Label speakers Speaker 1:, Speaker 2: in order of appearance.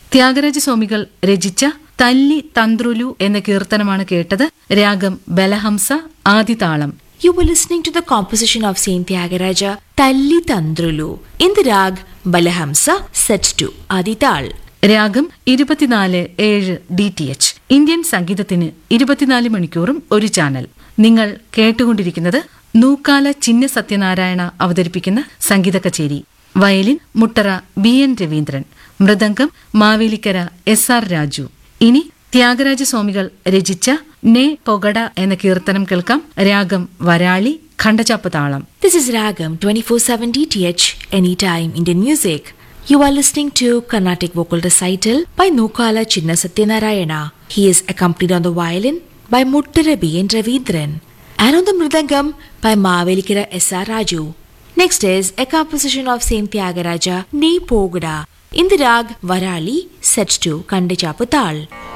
Speaker 1: ത്യാഗരാജ സ്വാമികൾ രചിച്ച തല്ലി തന്ത്രുലു എന്ന കീർത്തനമാണ് കേട്ടത് രാഗം ബലഹംസ ആദിതാളം
Speaker 2: You were listening to the composition of Saint Tyagaraja Talli Tandrulu in the rag Balahamsa set to Adital.
Speaker 1: രാഗം ഇരുപത്തിനാല് ഏഴ് ഡി ടി എച്ച് ഇന്ത്യൻ സംഗീതത്തിന് ഇരുപത്തിനാല് മണിക്കൂറും ഒരു ചാനൽ നിങ്ങൾ കേട്ടുകൊണ്ടിരിക്കുന്നത് നൂക്കാല ചിന്ന സത്യനാരായണ അവതരിപ്പിക്കുന്ന സംഗീത കച്ചേരി violin Muttara B N Raveendran mridangam Mavelikkara S R Raju ഇനി ത്യാഗരാജ സ്വാമികൾ രചിച്ച നെ പൊഗഡ എന്ന കീർത്തനം കേൾക്കാം രാഗം വരാളി ഖണ്ഡചാപ്പ് താളം
Speaker 2: This is Ragam 24/7 DTH Anytime Indian Music. You are listening to Carnatic Vocal Recital by Nukala Chinna Satyanarayana. He is accompanied on the violin by Muttara B. N. Ravindran and on the mridangam by Mavelikira S. R. Raju. Next is a composition of Saint Tyagaraja Ne Pogada in the rag Varali set to Kandachapatal.